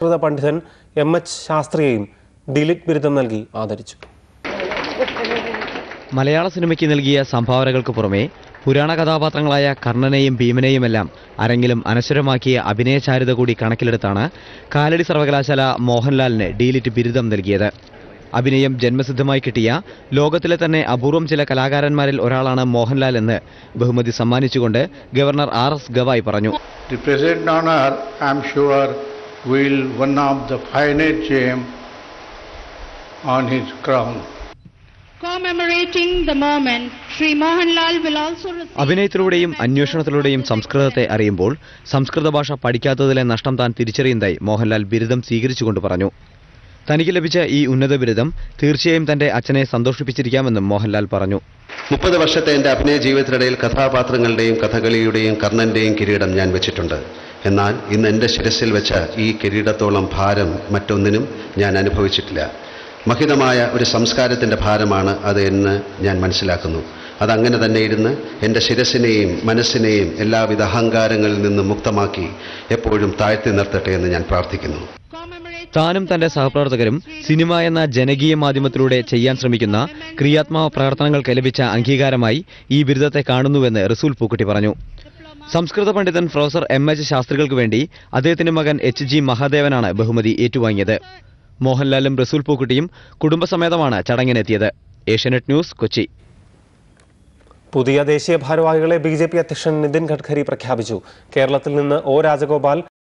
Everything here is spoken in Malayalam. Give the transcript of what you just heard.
സംസ്കൃത പണ്ഡിതൻ എം എച്ച് ശാസ്ത്രിയെയും ഡിലിറ്റ് ബിരുദം നൽകി ആദരിച്ചു മലയാള സിനിമയ്ക്ക് നൽകിയ സംഭാവനകൾക്ക് പുറമെ പുരാണ കഥാപാത്രങ്ങളായ കർണനെയും ഭീമനെയുമെല്ലാം അരങ്ങിലും അനശ്വരമാക്കിയ അഭിനയചാരുത കൂടി കണക്കിലെടുത്താണ് കാലടി സർവകലാശാല മോഹൻലാലിന് ഡീലിറ്റ് ബിരുദം നൽകിയത് അഭിനയം ജന്മസിദ്ധമായി കിട്ടിയ ലോകത്തിലെ തന്നെ അപൂർവം ചില കലാകാരന്മാരിൽ ഒരാളാണ് മോഹൻലാൽ എന്ന് ബഹുമതി സമ്മാനിച്ചുകൊണ്ട് ഗവർണർ ആർ എസ് ഗവായ് പറഞ്ഞു The present honor, I am sure, will one of the finest gem on his crown. Commemorating the moment, Sri Mohanlal will also receive അഭിനയത്തിലൂടെയും അന്വേഷണത്തിലൂടെയും സംസ്കൃതത്തെ അറിയുമ്പോൾ സംസ്കൃത ഭാഷ പഠിക്കാത്തതിലെ നഷ്ടം താൻ തിരിച്ചറിയുന്നതായി മോഹൻലാൽ ബിരുദം സ്വീകരിച്ചുകൊണ്ട് പറഞ്ഞു തനിക്ക് ലഭിച്ച ഈ ഉന്നത ബിരുദം തീർച്ചയായും തന്റെ അച്ഛനെ സന്തോഷിപ്പിച്ചിരിക്കാമെന്നും മോഹൻലാൽ പറഞ്ഞു മുപ്പത് വർഷത്തെ എൻ്റെ അഭിനയ ജീവിതത്തിനിടയിൽ കഥാപാത്രങ്ങളുടെയും കഥകളിയുടെയും കർണന്റെയും കിരീടം ഞാൻ വെച്ചിട്ടുണ്ട് എന്നാൽ ഇന്ന് എൻ്റെ ശിരസിൽ വെച്ച ഈ കിരീടത്തോളം ഭാരം മറ്റൊന്നിനും ഞാൻ അനുഭവിച്ചിട്ടില്ല മഹിതമായ ഒരു സംസ്കാരത്തിൻ്റെ ഭാരമാണ് അത് എന്ന് ഞാൻ മനസ്സിലാക്കുന്നു അതങ്ങനെ തന്നെ ഇരുന്ന് എൻ്റെ ശിരസിനെയും മനസ്സിനെയും എല്ലാവിധ അഹങ്കാരങ്ങളിൽ നിന്ന് മുക്തമാക്കി എപ്പോഴും താഴ്ത്തി നിർത്തട്ടെ എന്ന് ഞാൻ പ്രാർത്ഥിക്കുന്നു commemorate താനും തന്റെ സഹപ്രവർത്തകരും സിനിമ എന്ന ജനകീയ മാധ്യമത്തിലൂടെ ചെയ്യാൻ ശ്രമിക്കുന്ന ക്രിയാത്മക പ്രവർത്തനങ്ങൾക്ക് ലഭിച്ച അംഗീകാരമായി ഈ ബിരുദത്തെ കാണുന്നുവെന്ന് റസൂൽ പൂക്കുട്ടി പറഞ്ഞു സംസ്കൃത പണ്ഡിതൻ പ്രൊഫസർ എം എച്ച് ശാസ്ത്രികൾക്ക് വേണ്ടി അദ്ദേഹത്തിന്റെ മകൻ എച്ച് ജി മഹാദേവനാണ് ബഹുമതി ഏറ്റുവാങ്ങിയത് മോഹൻലാലും റസൂൽ പൂക്കുട്ടിയും കുടുംബസമേതമാണ് ചടങ്ങിനെത്തിയത് ഏഷ്യാനെറ്റ് ന്യൂസ് കൊച്ചി പുതിയ ദേശീയ ഭാരവാഹികളെ ബി ജെ പി അധ്യക്ഷൻ നിതിൻ ഗഡ്കരി പ്രഖ്യാപിച്ചു കേരളത്തിൽ നിന്ന് ഒ രാജഗോപാൽ